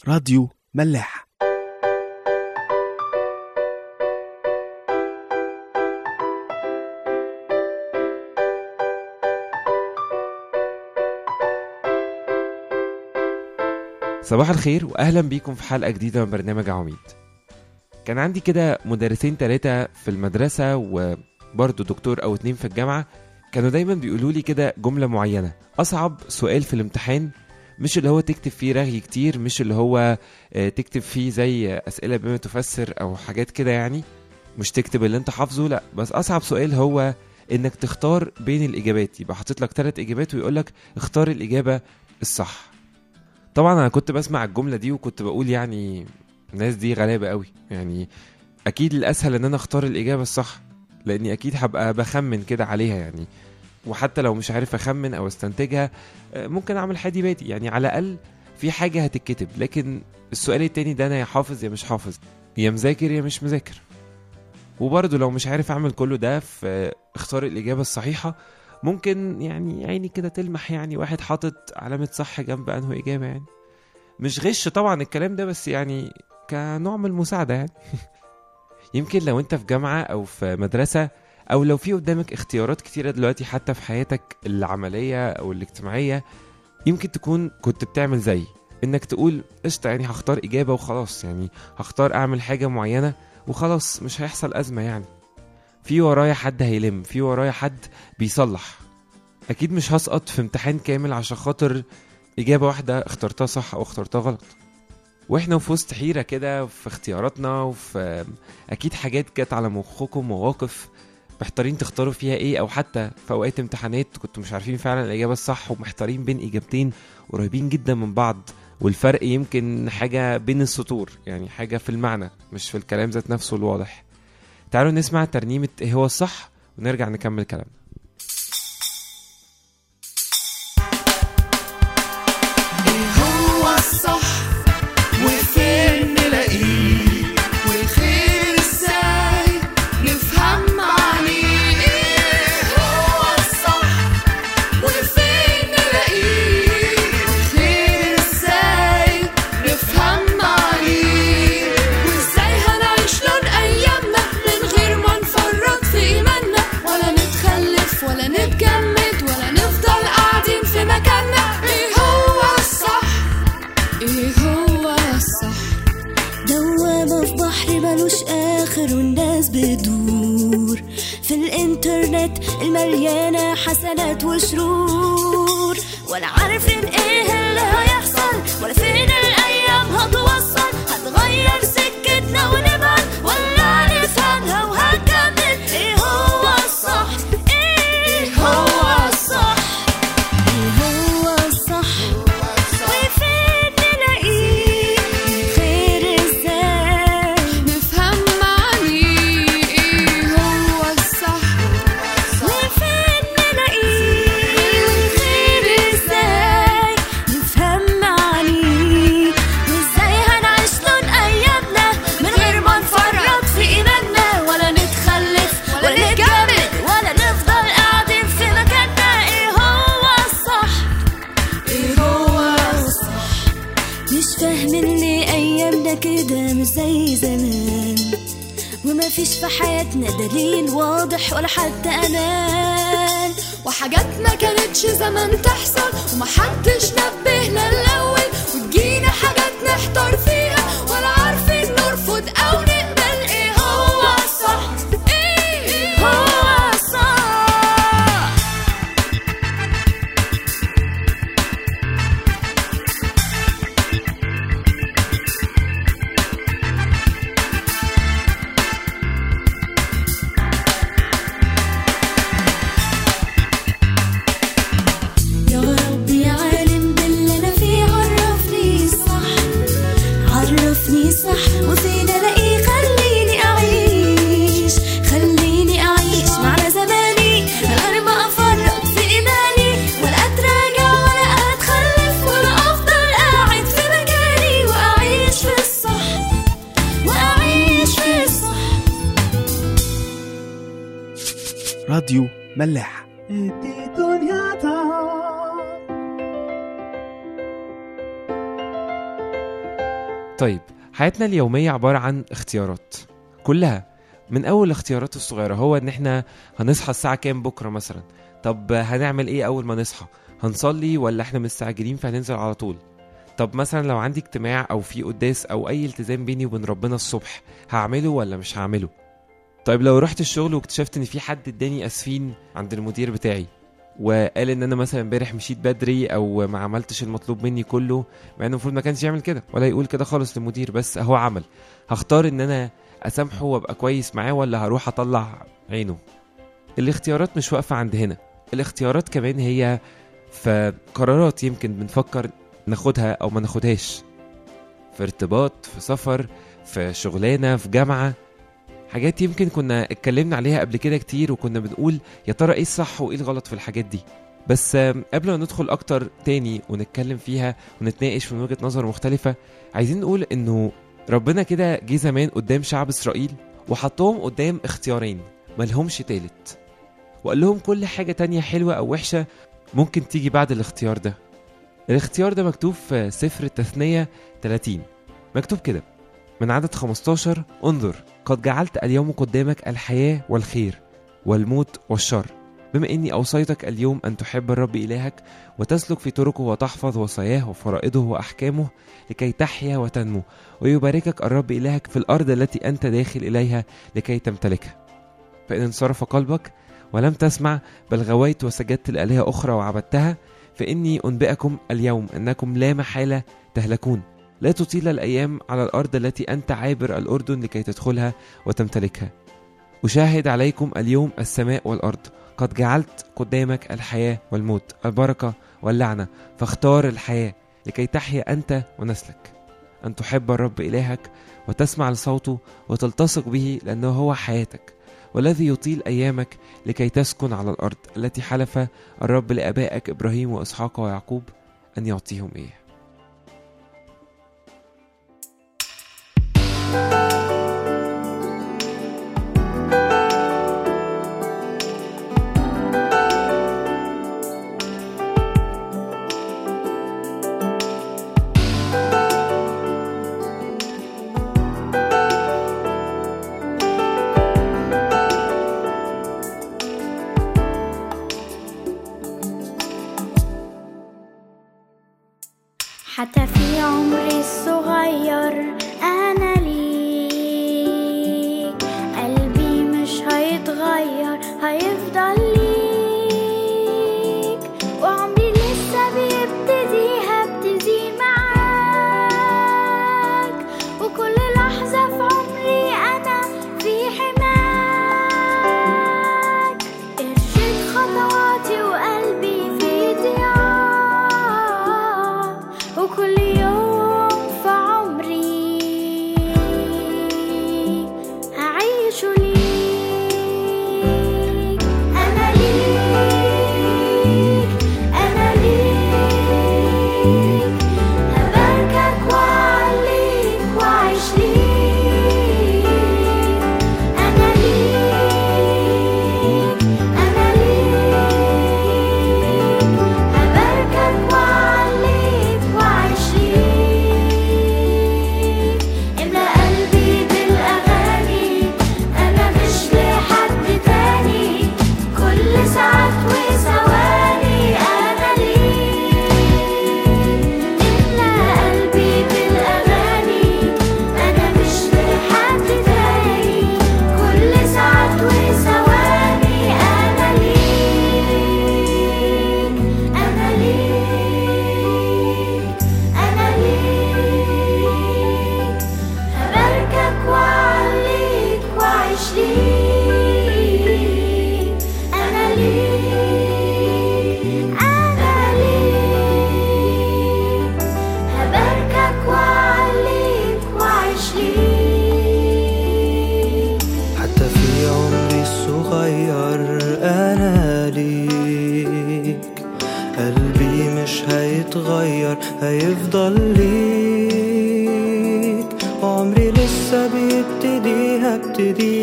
راديو ملاح صباح الخير واهلا بيكم في حلقه جديده من برنامج عواميد كان عندي كده مدرسين ثلاثه في المدرسه وبرضه دكتور او اتنين في الجامعه كانوا دايما بيقولوا لي كده جمله معينه اصعب سؤال في الامتحان مش اللي هو تكتب فيه رغي كتير مش اللي هو آه، تكتب فيه زي اسئله بما تفسر او حاجات كده يعني مش تكتب اللي انت حافظه لا بس اصعب سؤال هو انك تختار بين الاجابات يبقى حاطط لك ثلاث اجابات ويقول لك اختار الاجابه الصح طبعا انا كنت بسمع الجمله دي وكنت بقول يعني الناس دي غلابه قوي يعني اكيد الاسهل ان انا اختار الاجابه الصح لاني اكيد هبقى بخمن كده عليها يعني وحتى لو مش عارف اخمن او استنتجها آه، ممكن اعمل حادي بادي يعني على الاقل في حاجه هتتكتب لكن السؤال التاني ده انا يا حافظ يا مش حافظ يا مذاكر يا مش مذاكر وبرضه لو مش عارف اعمل كله ده في اختار الاجابه الصحيحه ممكن يعني عيني كده تلمح يعني واحد حاطط علامة صح جنب أنه إجابة يعني مش غش طبعا الكلام ده بس يعني كنوع من المساعدة يعني يمكن لو أنت في جامعة أو في مدرسة أو لو في قدامك اختيارات كتيرة دلوقتي حتى في حياتك العملية أو الاجتماعية يمكن تكون كنت بتعمل زي إنك تقول قشطة يعني هختار إجابة وخلاص يعني هختار أعمل حاجة معينة وخلاص مش هيحصل أزمة يعني في ورايا حد هيلم في ورايا حد بيصلح اكيد مش هسقط في امتحان كامل عشان خاطر اجابه واحده اخترتها صح او اخترتها غلط واحنا في وسط حيره كده في اختياراتنا وفي اكيد حاجات جت على مخكم مواقف محتارين تختاروا فيها ايه او حتى في اوقات امتحانات كنتوا مش عارفين فعلا الاجابه الصح ومحتارين بين اجابتين قريبين جدا من بعض والفرق يمكن حاجه بين السطور يعني حاجه في المعنى مش في الكلام ذات نفسه الواضح تعالوا نسمع ترنيمه ايه هو الصح ونرجع نكمل كلامنا ايه هو الصح وفين نلاقيه والخير ازاي نفهم معنيه ايه هو الصح وفين نلاقيه والخير ازاي نفهم معنيه وازاي هنعيش لون ايامنا من غير ما نفرط في ايماننا ولا نتخلف ولا نتجمد ولا نفضل قاعدين في مكاننا ايه هو الصح ايه هو الصح دوامة في بحر ملوش آخر والناس بتدور في الإنترنت المليانة حسنات وشرور ولا عارفين إيه اللي هيحصل ولا فين الأيام هتوصل هتغير سكتنا ونبعد ولا نفهمها وهنكمل إيه هو الصح إيه هو الصح إيه هو الصح وفين نلاقيه خير ازاي نفهم معنيه ايه هو الصح وفين نلاقيه خير ازاي نفهم معنيه وازاي هنعيش لون ايامنا من غير ما نفرط في ايماننا ولا نتخلف ولا نتجمد ولا نفضل قاعدين في مكاننا ايه هو الصح ايه هو الصح مش فاهمين ليه ايامنا كده مش زي زمان وما فيش في حياتنا دليل واضح ولا حتى امان وحاجات ما كانتش زمان تحصل ومحدش نبهنا الاول وتجينا حاجات نحتار فيها ولا عارفين نرفض او نقبل ايه هو الصح ايه هو الصح يا ربي عالم باللي انا فيه عرفني صح عرفني صح وفين الاقيه خليني اعيش خليني اعيش معنى زماني من غير ما افرط في ايماني ولا اتراجع ولا اتخلف ولا افضل قاعد في مكاني واعيش في الصح واعيش في الصح راديو ملاح طيب حياتنا اليومية عبارة عن اختيارات كلها من أول الاختيارات الصغيرة هو إن إحنا هنصحى الساعة كام بكرة مثلا طب هنعمل إيه أول ما نصحى هنصلي ولا إحنا مستعجلين فهننزل على طول طب مثلا لو عندي اجتماع أو في قداس أو أي التزام بيني وبين ربنا الصبح هعمله ولا مش هعمله طيب لو رحت الشغل واكتشفت إن في حد اداني أسفين عند المدير بتاعي وقال ان انا مثلا امبارح مشيت بدري او ما عملتش المطلوب مني كله مع انه المفروض ما كانش يعمل كده ولا يقول كده خالص للمدير بس هو عمل هختار ان انا اسامحه وابقى كويس معاه ولا هروح اطلع عينه الاختيارات مش واقفه عند هنا الاختيارات كمان هي في قرارات يمكن بنفكر ناخدها او ما ناخدهاش في ارتباط في سفر في شغلانه في جامعه حاجات يمكن كنا اتكلمنا عليها قبل كده كتير وكنا بنقول يا ترى ايه الصح وايه الغلط في الحاجات دي بس آم، قبل ما ندخل اكتر تاني ونتكلم فيها ونتناقش من وجهة نظر مختلفة عايزين نقول انه ربنا كده جه زمان قدام شعب اسرائيل وحطهم قدام اختيارين ملهمش تالت وقال لهم كل حاجة تانية حلوة او وحشة ممكن تيجي بعد الاختيار ده الاختيار ده مكتوب في سفر التثنية 30 مكتوب كده من عدد 15 انظر قد جعلت اليوم قدامك الحياة والخير والموت والشر بما إني أوصيتك اليوم أن تحب الرب إلهك وتسلك في طرقه وتحفظ وصاياه وفرائضه وأحكامه لكي تحيا وتنمو ويباركك الرب إلهك في الأرض التي أنت داخل إليها لكي تمتلكها فإن انصرف قلبك ولم تسمع بل غويت وسجدت لآلهة أخرى وعبدتها فإني أنبئكم اليوم أنكم لا محالة تهلكون لا تطيل الأيام على الأرض التي أنت عابر الأردن لكي تدخلها وتمتلكها أشاهد عليكم اليوم السماء والأرض قد جعلت قدامك الحياة والموت البركة واللعنة فاختار الحياة لكي تحيا أنت ونسلك أن تحب الرب إلهك وتسمع لصوته وتلتصق به لأنه هو حياتك والذي يطيل أيامك لكي تسكن على الأرض التي حلف الرب لآبائك إبراهيم وإسحاق ويعقوب أن يعطيهم إيه حتى في عمري الصغير أنا ليك قلبي مش هيتغير هيفضل ليك وعمري لسه بيبتدي هبتدي معاك وكل لحظة في عمري أنا في حماك ارشد خطواتي وقلبي في ضياع وكل يوم في عمري هعيش ليك أنا ليك أنا ليك هباركك وأعليك وأعيش ليك أنا ليك أنا ليك هباركك وأعليك وأعيش ليك املى قلبي بالأغاني أنا مش لحد تاني كل ساعات وثواني أنا ليك املى قلبي بالأغاني أنا مش لحد تاني كل ساعات وثواني أنا ليك أنا ليك أنا ليك هباركك وأعليك وأعيش ليك أنا ليك أنا ليك هباركك وأعليك وأعيش ليك حتى في عمري الصغير أنا ليك قلبي مش هيتغير هيفضل ليك عمري لسه بيبتدي هبتدي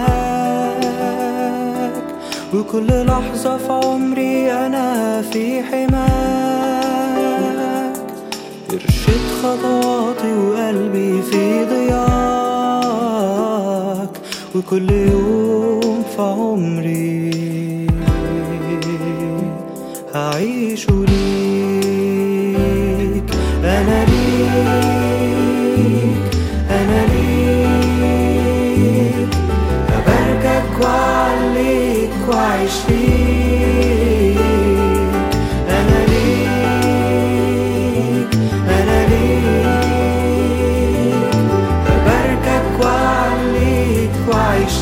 معاك وكل لحظة في عمري أنا في حماك ارشد خطواتي وقلبي في ضياك وكل يوم في عمري هعيش ليك أنا ليك أنا ليك أباركك وأعليك وأعيش ليك أنا ليك أنا ليك أباركك وأعليك وأعيش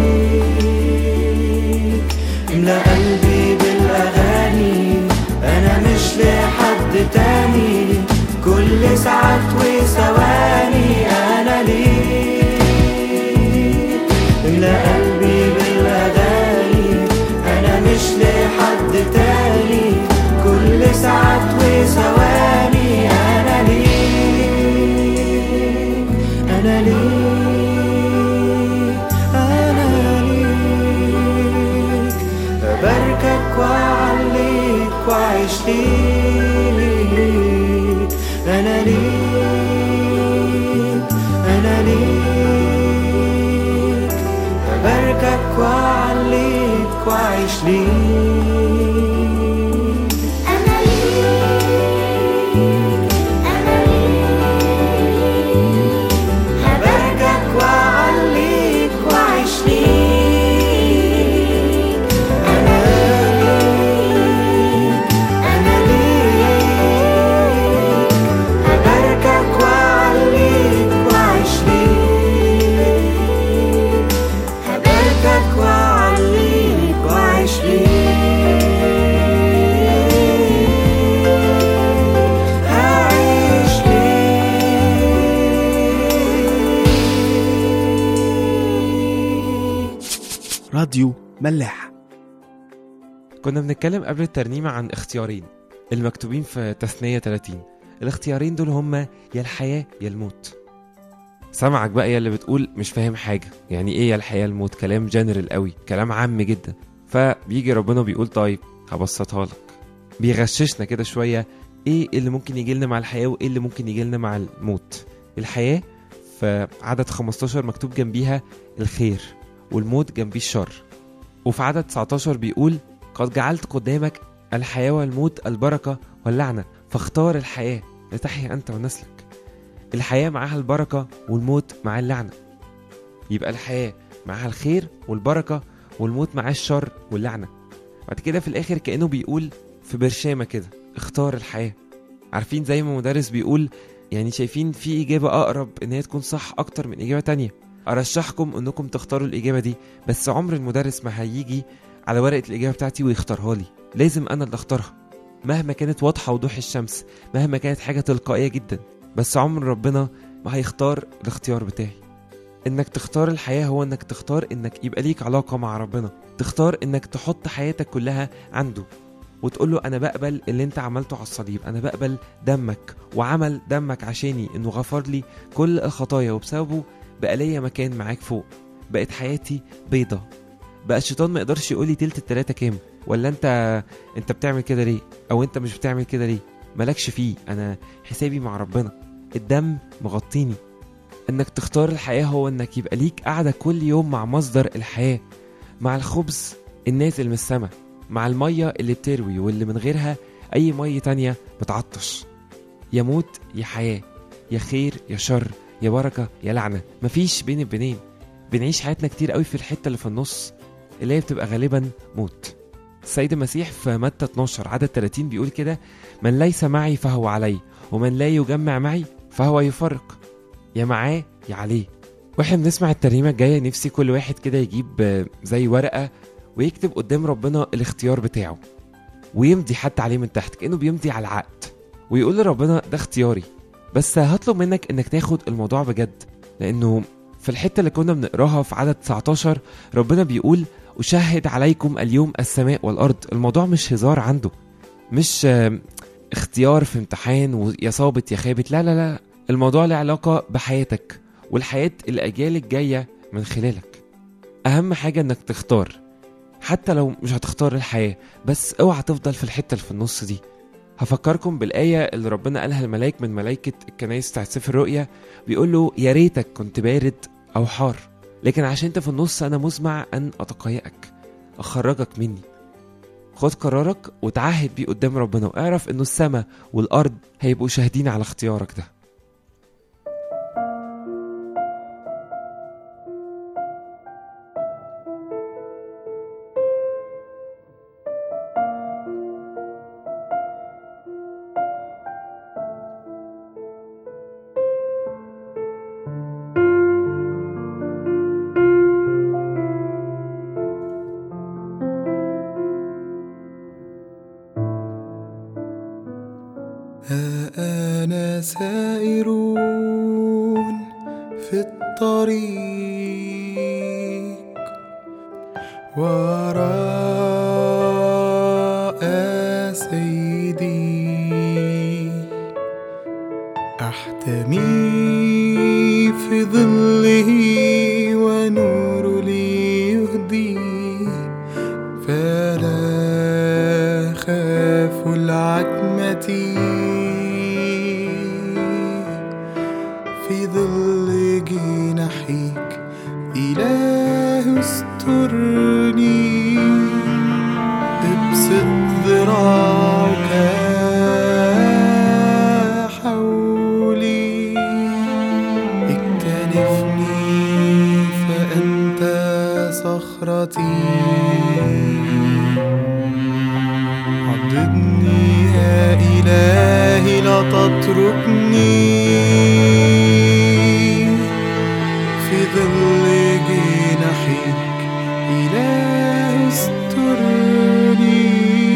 ليك املأ قلبي بالأغاني أنا مش لحد تاني كل ساعات وثواني أنا ليك املأ قلبي بالأغاني أنا مش لحد تاني كل ساعات وثواني أنا ليك أنا ليك أنا ليك أباركك وأعليك وأعيش ليك أنا ليك أنا ليك أباركك وأعليك وأعيش ليك أنا ليك أنا ليك أباركك وأعليك وأعيش ليك أنا ليك أنا ليك أباركك وأعليك وأعيش ليك أباركك وأعليك وأعيش ليك أعيش ليك راديو ملاح كنا بنتكلم قبل الترنيمة عن اختيارين المكتوبين في تثنية 30 الاختيارين دول هما يا الحياة يا الموت سامعك بقى يا اللي بتقول مش فاهم حاجة يعني ايه يا الحياة الموت كلام جنرال قوي كلام عام جدا فبيجي ربنا بيقول طيب هبسطها لك بيغششنا كده شوية ايه اللي ممكن يجي لنا مع الحياة وايه اللي ممكن يجي لنا مع الموت الحياة في عدد 15 مكتوب جنبيها الخير والموت جنبيه الشر وفي عدد 19 بيقول قد جعلت قدامك الحياة والموت البركة واللعنة فاختار الحياة لتحيا أنت ونسلك الحياة معاها البركة والموت معاه اللعنة يبقى الحياة معاها الخير والبركة والموت معاه الشر واللعنة بعد كده في الآخر كأنه بيقول في برشامة كده اختار الحياة عارفين زي ما مدرس بيقول يعني شايفين في إجابة أقرب إن هي تكون صح أكتر من إجابة تانية أرشحكم إنكم تختاروا الإجابة دي بس عمر المدرس ما هيجي على ورقة الإجابة بتاعتي ويختارها لي لازم أنا اللي أختارها مهما كانت واضحة وضوح الشمس مهما كانت حاجة تلقائية جدا بس عمر ربنا ما هيختار الاختيار بتاعي انك تختار الحياة هو انك تختار انك يبقى ليك علاقة مع ربنا تختار انك تحط حياتك كلها عنده وتقول له انا بقبل اللي انت عملته على الصليب انا بقبل دمك وعمل دمك عشاني انه غفر لي كل الخطايا وبسببه بقى ليا مكان معاك فوق بقت حياتي بيضة بقى الشيطان ما يقدرش يقول لي تلت التلاتة كام ولا انت انت بتعمل كده ليه او انت مش بتعمل كده ليه مالكش فيه انا حسابي مع ربنا الدم مغطيني انك تختار الحياة هو انك يبقى ليك قاعدة كل يوم مع مصدر الحياة مع الخبز النازل من السماء مع المية اللي بتروي واللي من غيرها اي مية تانية بتعطش يا موت يا حياة يا خير يا شر يا بركة يا لعنة مفيش بين البنين بنعيش حياتنا كتير قوي في الحتة اللي في النص اللي هي بتبقى غالبا موت السيد المسيح في متى 12 عدد 30 بيقول كده من ليس معي فهو علي ومن لا يجمع معي فهو يفرق يا معاه يا عليه واحنا بنسمع الترنيمة الجاية نفسي كل واحد كده يجيب آه، زي ورقة ويكتب قدام ربنا الاختيار بتاعه ويمضي حتى عليه من تحت كأنه بيمضي على العقد ويقول لربنا ده اختياري بس هطلب منك انك تاخد الموضوع بجد لانه في الحتة اللي كنا بنقراها في عدد 19 ربنا بيقول أشهد عليكم اليوم السماء والأرض الموضوع مش هزار عنده مش آه، اختيار في امتحان ويا صابت يا خابت لا لا لا الموضوع له علاقة بحياتك والحياة الأجيال الجاية من خلالك أهم حاجة إنك تختار حتى لو مش هتختار الحياة بس اوعى تفضل في الحتة اللي في النص دي هفكركم بالآية اللي ربنا قالها الملاك من ملائكة الكنايس بتاعت سفر الرؤيا بيقول له يا ريتك كنت بارد أو حار لكن عشان انت في النص أنا مزمع أن أتقيأك أخرجك مني خد قرارك وتعهد بيه قدام ربنا واعرف انه السماء والارض هيبقوا شاهدين على اختيارك ده ها أنا سائرون في الطريق وراء سيدي أحتمي في ظله ونور لي يهدي فلا خاف العتمة في ظل جناحيك إله استرني ابسط ذراعك حولي اكتنفني فأنت صخرتي عضدني يا إلهي لا تتركني في ظل جناحيك إله استرني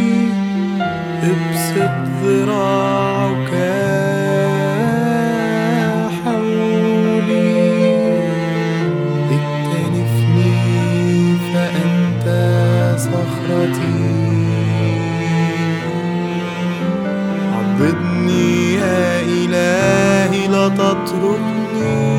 ابسط ذراعك حولي اكتنفني فأنت صخرتي عضدني يا إلهي لا تتركني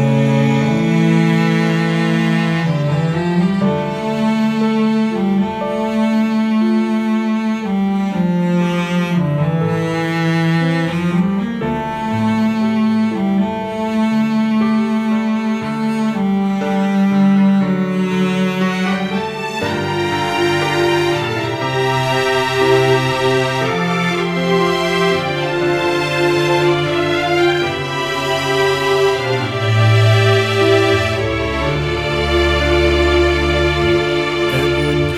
أب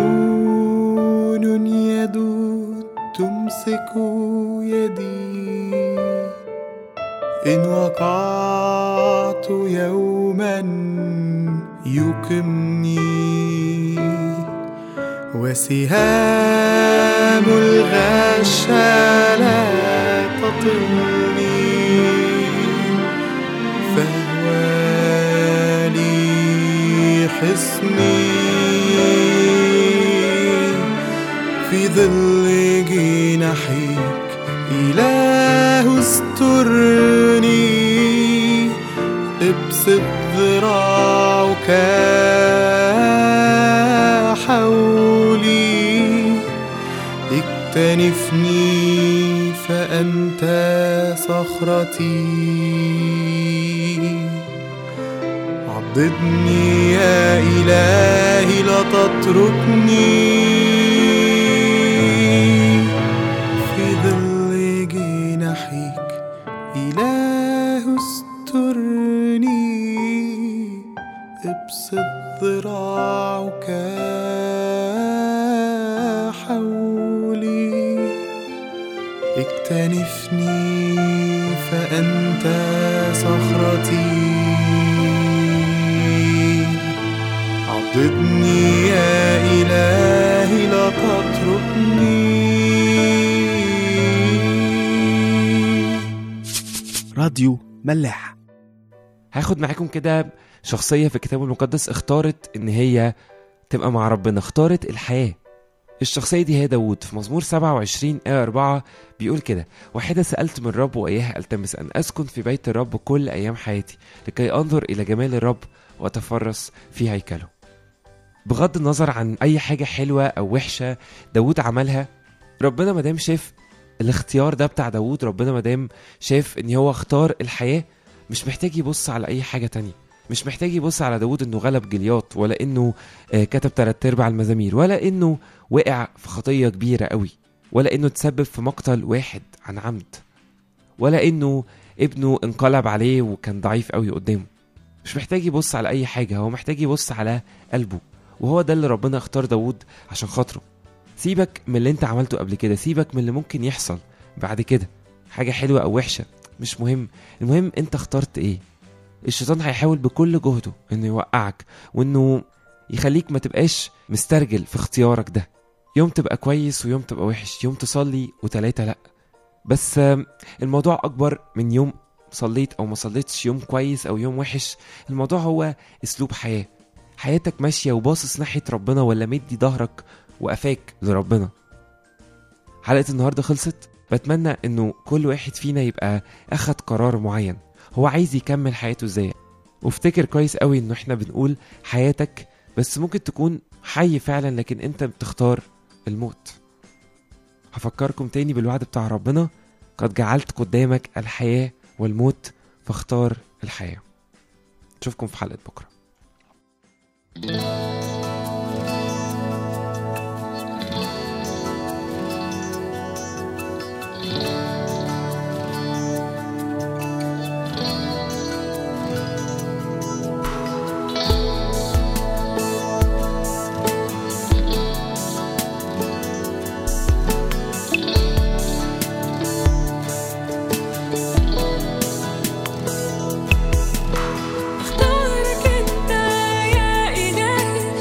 حنون يدود تمسك يدي إن وقعت يوما يقمني وسهام الغش لا تطلني فهو لي حصني في ظل جناحيك إله استرني ابسط ذراعك حولي اكتنفني فأنت صخرتي عضدني يا إلهي لا تتركني في ظل جناحيك إله استرني ابسط ذراعك حولي اكتنفني فأنت صخرتي عضدني يا إلهي لا تتركني راديو ملاح هاخد معاكم كده شخصية في الكتاب المقدس اختارت ان هي تبقى مع ربنا اختارت الحياة الشخصية دي هي داوود في مزمور 27 آية 4 بيقول كده واحدة سألت من الرب وإياها ألتمس أن أسكن في بيت الرب كل أيام حياتي لكي أنظر إلى جمال الرب وأتفرس في هيكله بغض النظر عن أي حاجة حلوة أو وحشة داوود عملها ربنا مادام شاف الاختيار ده بتاع داوود ربنا مادام شاف ان هو اختار الحياه مش محتاج يبص على اي حاجه تانية مش محتاج يبص على داوود انه غلب جلياط ولا انه آه، كتب تلات ارباع المزامير ولا انه وقع في خطيه كبيره قوي ولا انه تسبب في مقتل واحد عن عمد ولا انه ابنه انقلب عليه وكان ضعيف قوي قدامه مش محتاج يبص على اي حاجه هو محتاج يبص على قلبه وهو ده اللي ربنا اختار داوود عشان خاطره سيبك من اللي انت عملته قبل كده سيبك من اللي ممكن يحصل بعد كده حاجه حلوه او وحشه مش مهم المهم انت اخترت ايه الشيطان هيحاول بكل جهده انه يوقعك وانه يخليك ما تبقاش مسترجل في اختيارك ده يوم تبقى كويس ويوم تبقى وحش يوم تصلي وتلاتة لا بس آم، الموضوع اكبر من يوم صليت او ما صليتش يوم كويس او يوم وحش الموضوع هو اسلوب حياه حياتك ماشيه وباصص ناحيه ربنا ولا مدي ظهرك وقفاك لربنا حلقه النهارده خلصت بتمنى انه كل واحد فينا يبقى اخد قرار معين هو عايز يكمل حياته ازاي وافتكر كويس قوي انه احنا بنقول حياتك بس ممكن تكون حي فعلا لكن انت بتختار الموت هفكركم تاني بالوعد بتاع ربنا قد جعلت قدامك الحياة والموت فاختار الحياة نشوفكم في حلقة بكرة اختارك انت يا الهي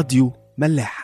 راديو ملاح